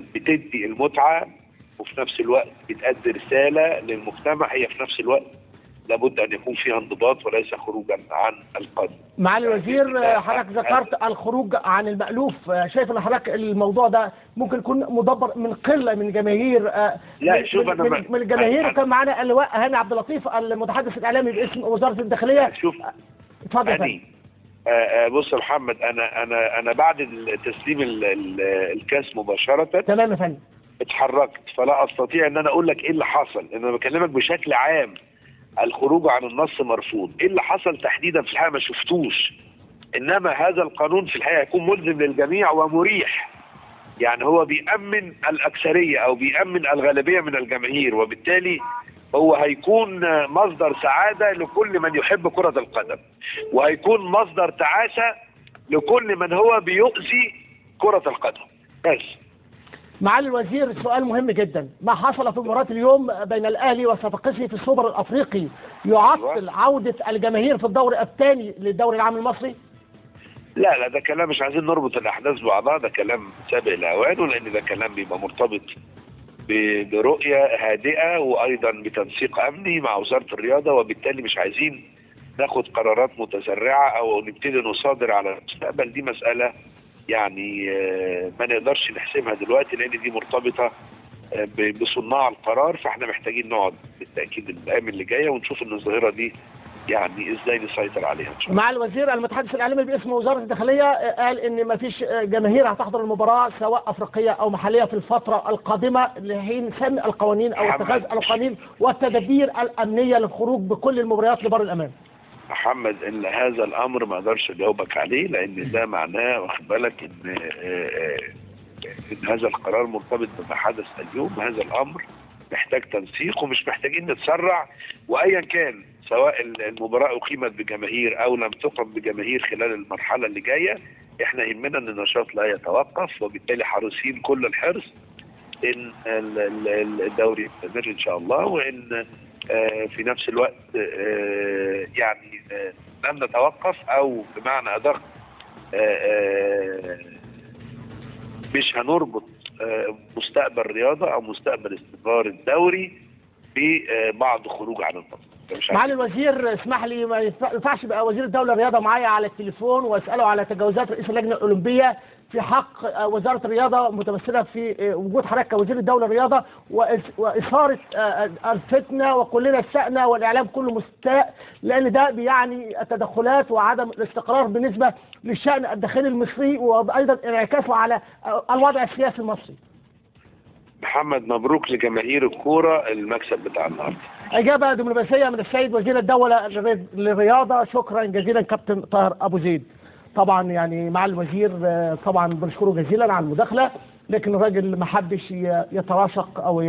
بتدي المتعه وفي نفس الوقت بتأدي رساله للمجتمع هي في نفس الوقت لابد ان يكون فيها انضباط وليس خروجا عن القانون. معالي الوزير لا، آه، حضرتك ذكرت الخروج عن المألوف آه، شايف ان حضرتك الموضوع ده ممكن يكون مدبر من قله من جماهير آه، لا، من- شوف من, أنا من, ما- من الجماهير أنا- وكان معانا اللواء هاني عبد اللطيف المتحدث الاعلامي باسم وزاره الداخليه شوف اتفضل يا فندم. أني آه، آه، بص يا محمد انا انا انا بعد ال- تسليم ال- ال- الكاس مباشره تمام يا فندم اتحركت فلا استطيع ان انا اقول لك ايه اللي حصل انا بكلمك بشكل عام الخروج عن النص مرفوض ايه اللي حصل تحديدا في الحقيقه ما شفتوش انما هذا القانون في الحقيقه يكون ملزم للجميع ومريح يعني هو بيأمن الأكثرية أو بيأمن الغالبية من الجماهير وبالتالي هو هيكون مصدر سعادة لكل من يحب كرة القدم وهيكون مصدر تعاسة لكل من هو بيؤذي كرة القدم بس معالي الوزير سؤال مهم جدا ما حصل في مباراة اليوم بين الأهلي وصفاقسي في السوبر الأفريقي يعطل عودة الجماهير في الدور الثاني للدوري العام المصري لا لا ده كلام مش عايزين نربط الأحداث ببعضها ده كلام سابق لأوانه لأن ده كلام بيبقى مرتبط ب- برؤية هادئة وأيضا بتنسيق أمني مع وزارة الرياضة وبالتالي مش عايزين ناخد قرارات متسرعة أو نبتدي نصادر على المستقبل دي مسألة يعني آه، ما نقدرش نحسمها دلوقتي لأن دي مرتبطة آه، ب- بصناع القرار فاحنا محتاجين نقعد بالتأكيد الأيام اللي جاية ونشوف إن الظاهرة دي يعني إزاي نسيطر عليها إن شاء الله مع الوزير المتحدث الاعلامي باسم وزاره الداخليه آه، قال ان ما فيش آه، جماهير هتحضر المباراه سواء افريقيه او محليه في الفتره القادمه لحين سن القوانين او محمد. اتخاذ القوانين والتدابير الامنيه للخروج بكل المباريات لبر الامان. محمد ان هذا الامر ما اقدرش اجاوبك عليه لان ده معناه واخد بالك ان آه، آه، ان هذا القرار مرتبط بما حدث اليوم هذا الامر محتاج تنسيق ومش محتاجين نتسرع وايا كان سواء المباراه اقيمت بجماهير او لم تقم بجماهير خلال المرحله اللي جايه احنا يهمنا ان النشاط لا يتوقف وبالتالي حريصين كل الحرص ان ال- ال- الدوري يستمر ان شاء الله وان آه، في نفس الوقت آه، يعني آه، لم نتوقف او بمعنى ادق آه، آه، مش هنربط آه، مستقبل رياضه او مستقبل استمرار الدوري ببعض خروج عن النص ده مش معالي الوزير اسمح لي ما ينفع- ينفعش يبقى وزير الدوله الرياضه معايا على التليفون واساله على تجاوزات رئيس اللجنه الاولمبيه في حق آه، وزاره الرياضه متمثله في آه، وجود حضرتك كوزير الدوله الرياضه وإس- واثاره آه، الفتنه وكلنا استأنا والاعلام كله مستاء لان ده بيعني التدخلات وعدم الاستقرار بالنسبه للشان الداخلي المصري وايضا انعكاسه على آه، الوضع السياسي المصري. محمد مبروك لجماهير الكوره المكسب بتاع النهارده إجابة دبلوماسية من السيد وزير الدولة للري- للرياضة شكرا جزيلا كابتن طاهر أبو زيد طبعا يعني مع الوزير آه، طبعا بنشكره جزيلا على المداخلة لكن الراجل ما حبش ي- يتراشق أو